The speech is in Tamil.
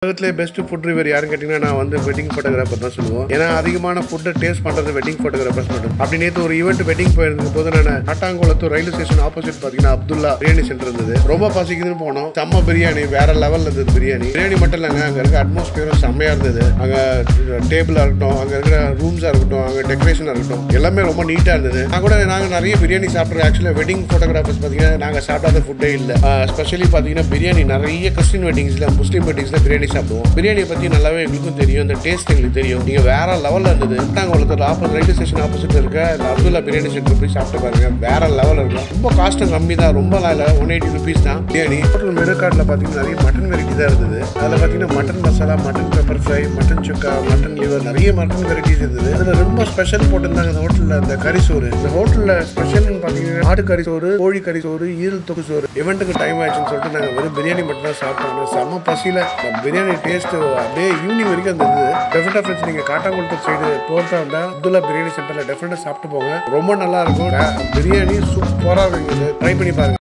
உலகத்திலே பெஸ்ட் ஃபுட் ரிவர் யாருன்னு கேட்டிங்கன்னா நான் வந்து வெட்டிங் ஃபோட்டோகிராஃபர் தான் சொல்லுவோம் ஏன்னா அதிகமான ஃபுட்டை டேஸ்ட் பண்ணுறது வெட்டிங் ஃபோட்டோகிராஃபர்ஸ் மட்டும் அப்படி நேற்று ஒரு ஈவெண்ட் வெட்டிங் போயிருந்த போது நான் காட்டாங்குளத்தூர் ரயில்வே ஸ்டேஷன் ஆப்போசிட் பார்த்தீங்கன்னா அப்துல்லா பிரியாணி சென்டர் இருந்தது ரொம்ப பசிக்குதுன்னு போனோம் செம்ம பிரியாணி வேற லெவலில் இருந்தது பிரியாணி பிரியாணி மட்டும் இல்லைங்க அங்கே இருக்க அட்மாஸ்பியரும் செம்மையாக இருந்தது அங்கே டேபிளாக இருக்கட்டும் அங்கே இருக்கிற ரூம்ஸாக இருக்கட்டும் அங்கே டெக்கரேஷனாக இருக்கட்டும் எல்லாமே ரொம்ப நீட்டாக இருந்தது நான் கூட நாங்கள் நிறைய பிரியாணி சாப்பிட்றோம் ஆக்சுவலாக வெட்டிங் ஃபோட்டோகிராஃபர்ஸ் பார்த்தீங்கன்னா நாங்கள் சாப்பிடாத ஃபுட்டே இல்லை ஸ்பெஷலி பார்த்தீங்கன்னா பிரியாணி நிறைய கிறிஸ்டின் வெட்டிங்ஸில் முஸ்லீம் வெட்டிங்ஸில் பிரியாணி சாப்பிடுவோம் பிரியாணியை பற்றி நல்லாவே எங்களுக்கும் தெரியும் இந்த டேஸ்ட் எங்களுக்கு தெரியும் நீங்கள் வேற லெவலில் இருந்தது நாங்கள் ஒருத்தர் ஆப்போசிட் ரயில்வே ஸ்டேஷன் ஆப்போசிட் இருக்க இந்த அப்துல்லா பிரியாணி சென்டர் போய் சாப்பிட்டு பாருங்க வேற லெவலில் இருக்கும் ரொம்ப காஸ்ட்டும் கம்மி தான் ரொம்ப இல்லை ஒன் எயிட்டி ருபீஸ் தான் பிரியாணி ஹோட்டல் மெனு கார்டில் பார்த்தீங்கன்னா நிறைய மட்டன் வெரைட்டி தான் இருந்தது அதில் பார்த்தீங்கன்னா mutton masala mutton pepper fry mutton sukka mutton liver நிறைய மட்டன் வெரைட்டிஸ் இருந்தது அதில் ரொம்ப ஸ்பெஷல் போட்டிருந்தாங்க இந்த ஹோட்டலில் இந்த கறி சோறு இந்த ஹோட்டலில் ஸ்பெஷல்னு பார்த்தீங்கன்னா ஆடு கறி சோறு கோழி கறி சோறு ஈரல் தொக்கு சோறு இவெண்ட்டுக்கு டைம் ஆயிடுச்சுன்னு சொல்லிட்டு நாங்கள் வெறும் பிரியாணி மட்டும் தான் சாப்பிட்டோம் செம்ம பசியில் பிரியாணி டேஸ்ட் அப்படியே ஈவினிங் வரைக்கும் இருந்தது டெஃபினட்டாக ஃப்ரெண்ட்ஸ் நீங்கள் காட்டாங்குளத்தூர் சைடு போகிறதா இருந்தால் அப்துல்லா பிரியாணி சென்டரில் டெஃபினட்டாக சாப்பிட்டு போங்க ரொம்ப நல்லா இருக்கும் பிரியாணி சூப்பராக இருக்குது ட்ரை பண்ணி பாருங்க